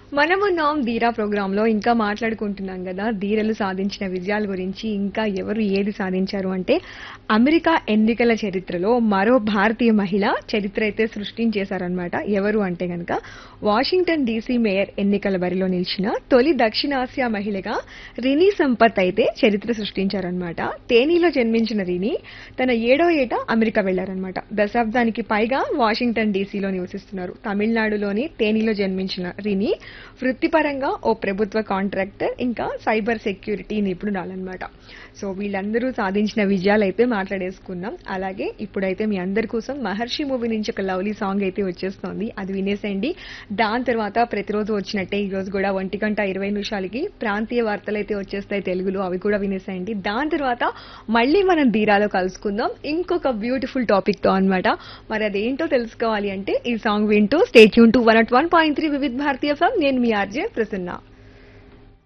మనమున్నాం ధీరా ప్రోగ్రామ్ లో ఇంకా మాట్లాడుకుంటున్నాం కదా ధీరలు సాధించిన విజయాల గురించి ఇంకా ఎవరు ఏది సాధించారు అంటే అమెరికా ఎన్నికల చరిత్రలో మరో భారతీయ మహిళ చరిత్ర అయితే సృష్టించేశారనమాట ఎవరు అంటే గనక వాషింగ్టన్ డీసీ మేయర్ ఎన్నికల బరిలో నిలిచిన తొలి దక్షిణాసియా మహిళగా రినీ సంపత్ అయితే చరిత్ర సృష్టించారనమాట తేనీలో జన్మించిన రినీ తన ఏడో ఏట అమెరికా వెళ్లారనమాట దశాబ్దానికి పైగా వాషింగ్టన్ డీసీలో నివసిస్తున్నారు తమిళనాడులోని తేనీలో జన్మించిన రినీ వృత్తిపరంగా ఓ ప్రభుత్వ కాంట్రాక్టర్ ఇంకా సైబర్ సెక్యూరిటీ నిపుణురాలన్నమాట సో వీళ్ళందరూ సాధించిన విజయాలు అయితే మాట్లాడేసుకున్నాం అలాగే ఇప్పుడైతే మీ అందరి కోసం మహర్షి మూవీ నుంచి ఒక లవ్లీ సాంగ్ అయితే వచ్చేస్తోంది అది వినేసేయండి దాని తర్వాత ప్రతిరోజు వచ్చినట్టే ఈ రోజు కూడా ఒంటి గంట ఇరవై నిమిషాలకి ప్రాంతీయ వార్తలు అయితే వచ్చేస్తాయి తెలుగులో అవి కూడా వినేసేయండి దాని తర్వాత మళ్ళీ మనం ధీరాలో కలుసుకుందాం ఇంకొక బ్యూటిఫుల్ టాపిక్ తో అన్నమాట మరి అదేంటో తెలుసుకోవాలి అంటే ఈ సాంగ్ వింటూ స్టేట్ యూన్ to one at one point three Vividh Bharati FM నేను మీ ఆర్జే ప్రసన్న